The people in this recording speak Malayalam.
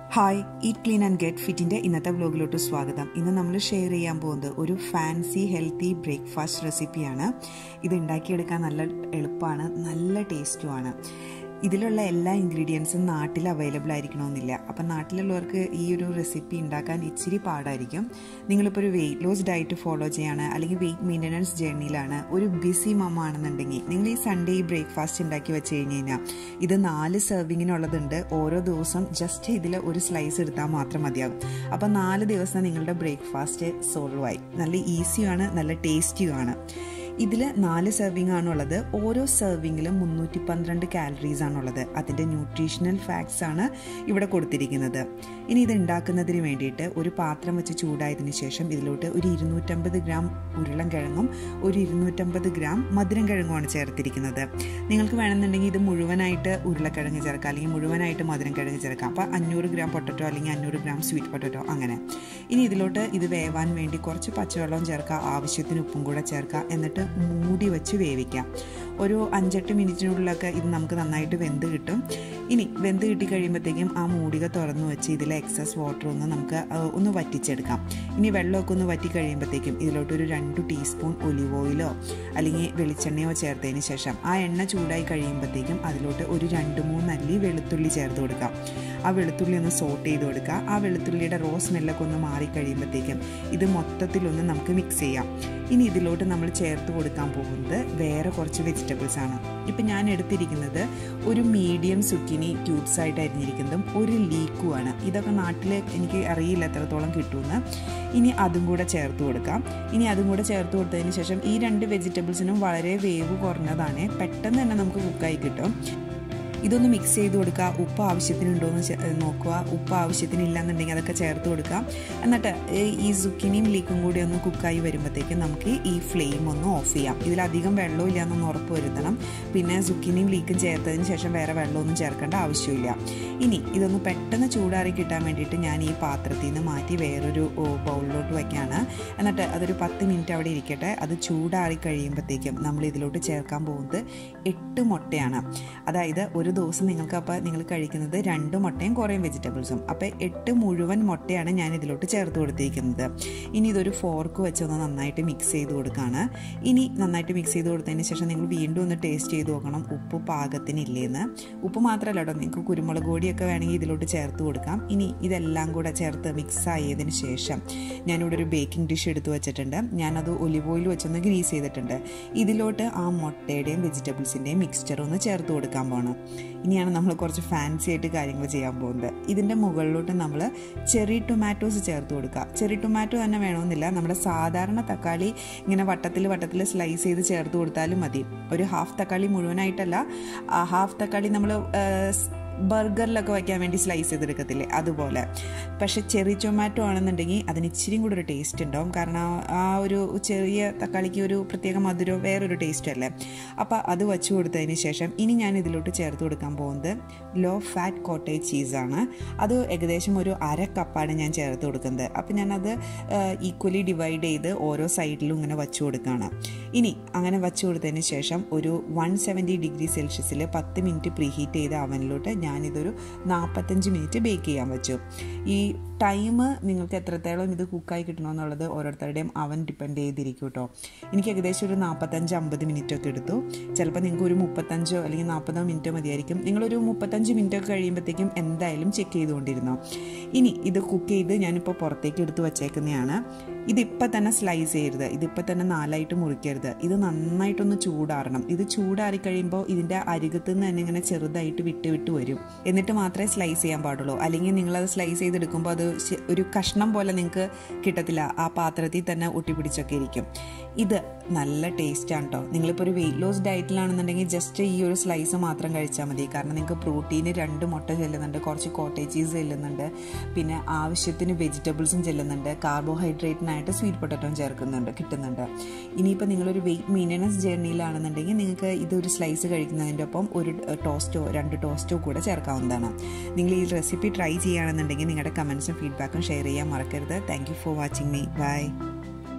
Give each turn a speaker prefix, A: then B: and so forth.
A: hi eat clean and get ഫിറ്റിന്റെ ഇന്നത്തെ വ്ലോഗിലോട്ട് സ്വാഗതം ഇന്ന് നമ്മൾ ഷെയർ ചെയ്യാൻ പോകുന്നത് ഒരു ഫാൻസി ഹെൽത്തി ബ്രേക്ക്ഫാസ്റ്റ് റെസിപ്പിയാണ് ഇത് ഉണ്ടാക്കിയെടുക്കാൻ നല്ല എളുപ്പമാണ് നല്ല ടേസ്റ്റുമാണ് ഇതിലുള്ള എല്ലാ ഇൻഗ്രീഡിയൻസും നാട്ടിൽ അവൈലബിൾ ആയിരിക്കണമെന്നില്ല അപ്പം നാട്ടിലുള്ളവർക്ക് ഈ ഒരു റെസിപ്പി ഉണ്ടാക്കാൻ ഇച്ചിരി പാടായിരിക്കും നിങ്ങളിപ്പോൾ ഒരു വെയിറ്റ് ലോസ് ഡയറ്റ് ഫോളോ ചെയ്യാണ് അല്ലെങ്കിൽ വെയിറ്റ് മെയിൻ്റനൻസ് ജേർണിയിലാണ് ഒരു ബിസി മമ്മ ആണെന്നുണ്ടെങ്കിൽ നിങ്ങൾ ഈ സൺഡേ ഈ ബ്രേക്ക്ഫാസ്റ്റ് ഉണ്ടാക്കി വെച്ച് കഴിഞ്ഞ് കഴിഞ്ഞാൽ ഇത് നാല് സെർവിങ്ങിനുള്ളതുണ്ട് ഓരോ ദിവസം ജസ്റ്റ് ഇതിൽ ഒരു സ്ലൈസ് എടുത്താൽ മാത്രം മതിയാകും അപ്പം നാല് ദിവസം നിങ്ങളുടെ ബ്രേക്ക്ഫാസ്റ്റ് സോൾവ് ആയി നല്ല ഈസിയുമാണ് നല്ല ടേസ്റ്റിയുമാണ് ഇതിൽ നാല് സെർവിങ് ആണുള്ളത് ഓരോ സെർവിങ്ങിലും മുന്നൂറ്റി പന്ത്രണ്ട് കാലറീസ് ആണുള്ളത് അതിൻ്റെ ന്യൂട്രീഷണൽ ഫാക്ട്സ് ആണ് ഇവിടെ കൊടുത്തിരിക്കുന്നത് ഇനി ഇത് ഉണ്ടാക്കുന്നതിന് വേണ്ടിയിട്ട് ഒരു പാത്രം വെച്ച് ചൂടായതിനു ശേഷം ഇതിലോട്ട് ഒരു ഇരുന്നൂറ്റമ്പത് ഗ്രാം ഉരുളൻ കിഴങ്ങും ഒരു ഇരുന്നൂറ്റമ്പത് ഗ്രാം മധുരം കിഴങ്ങുമാണ് ചേർത്തിരിക്കുന്നത് നിങ്ങൾക്ക് വേണമെന്നുണ്ടെങ്കിൽ ഇത് മുഴുവനായിട്ട് ഉരുളക്കിഴങ്ങ് ചേർക്കാം അല്ലെങ്കിൽ മുഴുവനായിട്ട് മധുരം കിഴങ്ങ് ചേർക്കാം അപ്പോൾ അഞ്ഞൂറ് ഗ്രാം പൊട്ടറ്റോ അല്ലെങ്കിൽ അഞ്ഞൂറ് ഗ്രാം സ്വീറ്റ് പൊട്ടറ്റോ അങ്ങനെ ഇനി ഇതിലോട്ട് ഇത് വേവാൻ വേണ്ടി കുറച്ച് പച്ചവെള്ളം ചേർക്കുക ആവശ്യത്തിന് ഉപ്പും കൂടെ ചേർക്കുക എന്നിട്ട് മൂടി വെച്ച് വേവിക്കാം ഒരു അഞ്ചെട്ട് മിനിറ്റിനുള്ളിലൊക്കെ ഇത് നമുക്ക് നന്നായിട്ട് വെന്ത് കിട്ടും ഇനി വെന്ത് കിട്ടി കഴിയുമ്പോഴത്തേക്കും ആ മൂടിക തുറന്നു വെച്ച് ഇതിലെ എക്സസ് വാട്ടർ ഒന്ന് നമുക്ക് ഒന്ന് വറ്റിച്ചെടുക്കാം ഇനി വെള്ളമൊക്കെ ഒന്ന് വറ്റി കഴിയുമ്പോഴത്തേക്കും ഇതിലോട്ടൊരു രണ്ട് ടീസ്പൂൺ ഒലിവ് ഓയിലോ അല്ലെങ്കിൽ വെളിച്ചെണ്ണയോ ചേർത്തതിന് ശേഷം ആ എണ്ണ ചൂടായി കഴിയുമ്പോഴത്തേക്കും അതിലോട്ട് ഒരു രണ്ട് മൂന്ന് അല്ലി വെളുത്തുള്ളി ചേർത്ത് കൊടുക്കാം ആ വെളുത്തുള്ളി ഒന്ന് സോട്ട് ചെയ്ത് കൊടുക്കുക ആ വെളുത്തുള്ളിയുടെ റോ സ്മെല്ലൊക്കെ ഒന്ന് മാറി കഴിയുമ്പോഴത്തേക്കും ഇത് മൊത്തത്തിലൊന്ന് നമുക്ക് മിക്സ് ചെയ്യാം ഇനി ഇതിലോട്ട് നമ്മൾ ചേർത്ത് കൊടുക്കാൻ പോകുന്നത് വേറെ കുറച്ച് വെജിറ്റബിൾസ് ആണ് ഇപ്പം ഞാൻ എടുത്തിരിക്കുന്നത് ഒരു മീഡിയം സുക്കിനി ട്യൂബ്സ് ആയിട്ട് അരിഞ്ഞിരിക്കുന്നതും ഒരു ലീക്കുമാണ് ഇതൊക്കെ നാട്ടിൽ എനിക്ക് അറിയില്ല എത്രത്തോളം കിട്ടുമെന്ന് ഇനി അതും കൂടെ ചേർത്ത് കൊടുക്കാം ഇനി അതും കൂടെ ചേർത്ത് കൊടുത്തതിന് ശേഷം ഈ രണ്ട് വെജിറ്റബിൾസിനും വളരെ വേവ് കുറഞ്ഞതാണ് പെട്ടെന്ന് തന്നെ നമുക്ക് കുക്കായി കിട്ടും ഇതൊന്ന് മിക്സ് ചെയ്ത് കൊടുക്കുക ഉപ്പ് ആവശ്യത്തിനുണ്ടോ എന്ന് നോക്കുക ഉപ്പ് ആവശ്യത്തിനില്ലാന്നുണ്ടെങ്കിൽ അതൊക്കെ ചേർത്ത് കൊടുക്കുക എന്നിട്ട് ഈ സുക്കിനിയും ലീക്കും കൂടി ഒന്ന് കുക്കായി വരുമ്പോഴത്തേക്കും നമുക്ക് ഈ ഫ്ലെയിം ഒന്ന് ഓഫ് ചെയ്യാം ഇതിലധികം വെള്ളവും ഇല്ല എന്നൊന്ന് ഉറപ്പ് വരുത്തണം പിന്നെ സുക്കിനിയും ലീക്കും ചേർത്തതിന് ശേഷം വേറെ വെള്ളമൊന്നും ചേർക്കേണ്ട ആവശ്യമില്ല ഇനി ഇതൊന്ന് പെട്ടെന്ന് ചൂടാറി കിട്ടാൻ വേണ്ടിയിട്ട് ഞാൻ ഈ പാത്രത്തിൽ നിന്ന് മാറ്റി വേറൊരു ബൗളിലോട്ട് വയ്ക്കുകയാണ് എന്നിട്ട് അതൊരു പത്ത് മിനിറ്റ് അവിടെ ഇരിക്കട്ടെ അത് ചൂടാറി കഴിയുമ്പോഴത്തേക്കും നമ്മൾ ഇതിലോട്ട് ചേർക്കാൻ പോകുന്നത് എട്ട് മുട്ടയാണ് അതായത് ഒരു ഒരു ദിവസം നിങ്ങൾക്ക് അപ്പോൾ നിങ്ങൾ കഴിക്കുന്നത് രണ്ട് മുട്ടയും കുറേ വെജിറ്റബിൾസും അപ്പോൾ എട്ട് മുഴുവൻ മുട്ടയാണ് ഞാൻ ഇതിലോട്ട് ചേർത്ത് കൊടുത്തിരിക്കുന്നത് ഇനി ഇതൊരു ഫോർക്ക് വെച്ച് ഒന്ന് നന്നായിട്ട് മിക്സ് ചെയ്ത് കൊടുക്കുകയാണ് ഇനി നന്നായിട്ട് മിക്സ് ചെയ്ത് കൊടുത്തതിന് ശേഷം നിങ്ങൾ വീണ്ടും ഒന്ന് ടേസ്റ്റ് ചെയ്ത് നോക്കണം ഉപ്പ് പാകത്തിനില്ലേന്ന് ഉപ്പ് മാത്രമല്ല കേട്ടോ നിങ്ങൾക്ക് കുരുമുളക് പൊടിയൊക്കെ വേണമെങ്കിൽ ഇതിലോട്ട് ചേർത്ത് കൊടുക്കാം ഇനി ഇതെല്ലാം കൂടെ ചേർത്ത് മിക്സ് ആയതിനു ശേഷം ഞാനിവിടെ ഒരു ബേക്കിംഗ് ഡിഷ് എടുത്തു വെച്ചിട്ടുണ്ട് ഞാനത് ഒലിവ് ഓയിൽ വെച്ചൊന്ന് ഗ്രീസ് ചെയ്തിട്ടുണ്ട് ഇതിലോട്ട് ആ മുട്ടയുടെയും വെജിറ്റബിൾസിൻ്റെയും മിക്സ്ചർ ഒന്ന് ചേർത്ത് കൊടുക്കാൻ പോകണം ഇനിയാണ് നമ്മൾ കുറച്ച് ഫാൻസി ആയിട്ട് കാര്യങ്ങൾ ചെയ്യാൻ പോകുന്നത് ഇതിൻ്റെ മുകളിലോട്ട് നമ്മൾ ചെറി ടൊമാറ്റോസ് ചേർത്ത് കൊടുക്കുക ചെറി ടൊമാറ്റോ തന്നെ വേണമെന്നില്ല നമ്മുടെ സാധാരണ തക്കാളി ഇങ്ങനെ വട്ടത്തിൽ വട്ടത്തിൽ സ്ലൈസ് ചെയ്ത് ചേർത്ത് കൊടുത്താലും മതി ഒരു ഹാഫ് തക്കാളി മുഴുവനായിട്ടല്ല ഹാഫ് തക്കാളി നമ്മൾ ബർഗറിലൊക്കെ വയ്ക്കാൻ വേണ്ടി സ്ലൈസ് ചെയ്തെടുക്കത്തില്ലേ അതുപോലെ പക്ഷേ ചെറി ടൊമാറ്റോ ആണെന്നുണ്ടെങ്കിൽ അതിന് ഇച്ചിരിയും കൂടെ ഒരു ടേസ്റ്റ് ഉണ്ടാവും കാരണം ആ ഒരു ചെറിയ തക്കാളിക്ക് ഒരു പ്രത്യേക മധുരം വേറൊരു ടേസ്റ്റ് അല്ലേ അപ്പോൾ അത് വച്ചു കൊടുത്തതിന് ശേഷം ഇനി ഞാൻ ഇതിലോട്ട് ചേർത്ത് കൊടുക്കാൻ പോകുന്നത് ലോ ഫാറ്റ് കോട്ടേജ് ചീസാണ് അത് ഏകദേശം ഒരു അര കപ്പാണ് ഞാൻ ചേർത്ത് കൊടുക്കുന്നത് അപ്പോൾ ഞാനത് ഈക്വലി ഡിവൈഡ് ചെയ്ത് ഓരോ സൈഡിലും ഇങ്ങനെ വച്ചു കൊടുക്കുകയാണ് ഇനി അങ്ങനെ വച്ചു കൊടുത്തതിന് ശേഷം ഒരു വൺ സെവൻറ്റി ഡിഗ്രി സെൽഷ്യസിൽ പത്ത് മിനിറ്റ് പ്രീഹീറ്റ് ചെയ്ത അവനിലോട്ട് ഞാനിതൊരു നാൽപ്പത്തഞ്ച് മിനിറ്റ് ബേക്ക് ചെയ്യാൻ വെച്ചു ഈ ടൈം നിങ്ങൾക്ക് എത്രത്തോളം ഇത് കുക്കായി കിട്ടണമെന്നുള്ളത് ഓരോരുത്തരുടെയും അവൻ ഡിപ്പെൻഡ് ചെയ്തിരിക്കും കേട്ടോ എനിക്ക് ഏകദേശം ഒരു നാൽപ്പത്തഞ്ച് അമ്പത് മിനിറ്റ് ഒക്കെ എടുത്തു ചിലപ്പോൾ നിങ്ങൾക്ക് ഒരു മുപ്പത്തഞ്ചോ അല്ലെങ്കിൽ നാൽപ്പതോ മിനിറ്റോ മതിയായിരിക്കും നിങ്ങളൊരു മുപ്പത്തഞ്ച് മിനിറ്റ് ഒക്കെ കഴിയുമ്പോഴത്തേക്കും എന്തായാലും ചെക്ക് ചെയ്തുകൊണ്ടിരുന്നോ ഇനി ഇത് കുക്ക് ചെയ്ത് ഞാനിപ്പോൾ പുറത്തേക്ക് എടുത്ത് വച്ചേക്കുന്നതാണ് ഇതിപ്പോൾ തന്നെ സ്ലൈസ് ചെയ്യരുത് ഇതിപ്പോൾ തന്നെ നാലായിട്ട് മുറിക്കരുത് ഇത് നന്നായിട്ടൊന്ന് ചൂടാറണം ഇത് ചൂടാറി കഴിയുമ്പോൾ ഇതിൻ്റെ അരികത്ത് നിന്ന് തന്നെ ഇങ്ങനെ ചെറുതായിട്ട് വിട്ട് വിട്ട് വരും എന്നിട്ട് മാത്രമേ സ്ലൈസ് ചെയ്യാൻ പാടുള്ളൂ അല്ലെങ്കിൽ നിങ്ങളത് സ്ലൈസ് ചെയ്തെടുക്കുമ്പോൾ അത് ഒരു കഷ്ണം പോലെ നിങ്ങൾക്ക് കിട്ടത്തില്ല ആ പാത്രത്തിൽ തന്നെ ഒട്ടിപ്പിടിച്ചൊക്കെ ഇരിക്കും ഇത് നല്ല ടേസ്റ്റാണ് കേട്ടോ നിങ്ങളിപ്പോൾ ഒരു വെയിറ്റ് ലോസ് ഡയറ്റിലാണെന്നുണ്ടെങ്കിൽ ജസ്റ്റ് ഈ ഒരു സ്ലൈസ് മാത്രം കഴിച്ചാൽ മതി കാരണം നിങ്ങൾക്ക് പ്രോട്ടീന് രണ്ട് മുട്ട ചെല്ലുന്നുണ്ട് കുറച്ച് കോട്ടേജ് ചീസ് ചെല്ലുന്നുണ്ട് പിന്നെ ആവശ്യത്തിന് വെജിറ്റബിൾസും ചെല്ലുന്നുണ്ട് കാർബോഹൈഡ്രേറ്റിനായിട്ട് സ്വീറ്റ് പൊട്ടറ്റോയും ചേർക്കുന്നുണ്ട് കിട്ടുന്നുണ്ട് ഇനിയിപ്പോൾ നിങ്ങളൊരു വെയിറ്റ് മെയിൻ്റനൻസ് ജേർണിയിലാണെന്നുണ്ടെങ്കിൽ നിങ്ങൾക്ക് ഇതൊരു സ്ലൈസ് കഴിക്കുന്നതിൻ്റെ ഒപ്പം ഒരു ടോസ്റ്റോ രണ്ട് ടോസ്റ്റോ കൂടെ ചേർക്കാവുന്നതാണ് നിങ്ങൾ ഈ റെസിപ്പി ട്രൈ ചെയ്യുകയാണെന്നുണ്ടെങ്കിൽ നിങ്ങളുടെ കമൻസും ഫീഡ്ബാക്കും ഷെയർ ചെയ്യാൻ മറക്കരുത് thank you for watching me by